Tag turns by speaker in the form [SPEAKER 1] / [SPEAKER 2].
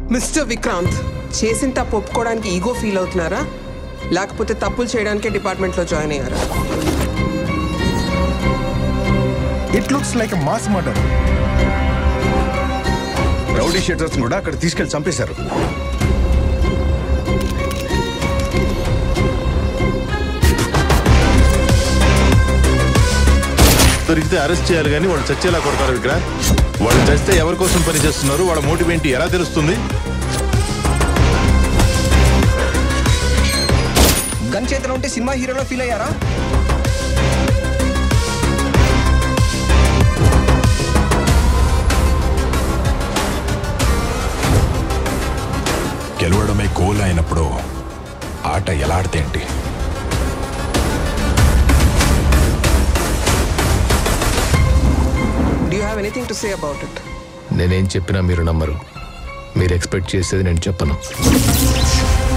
[SPEAKER 1] mister Vikrant చేసిన తప్పు ఒప్పుకోవడానికి ఈగో ఫీల్ అవుతున్నారా లేకపోతే తప్పులు చేయడానికే డిపార్ట్మెంట్లో జాయిన్ అయ్యారా
[SPEAKER 2] it looks like mass murder
[SPEAKER 3] rowdy sheeters కూడా అక్కడ తీసుకెళ్లి చంపేశారు
[SPEAKER 4] దొరికితే అరెస్ట్ చేయాలి కానీ వాళ్ళు చచ్చేలా కొడతారు ఇక్కడ వాళ్ళు చస్తే ఎవరి కోసం పని చేస్తున్నారు వాళ్ళ మోటివ్ ఏంటి ఎలా తెలుస్తుంది
[SPEAKER 5] గన్ చేతిలో ఉంటే సినిమా హీరోలో ఫీల్ అయ్యారా
[SPEAKER 6] గెలవడమే గోల్ అయినప్పుడు ఆట ఎలా ఆడితే ఏంటి
[SPEAKER 1] do you have anything to say about it
[SPEAKER 7] నేనేం చెప్పినా మీరు నమ్మరు మీరు ఎక్స్పెక్ట్ చేసేది నేను చెప్పను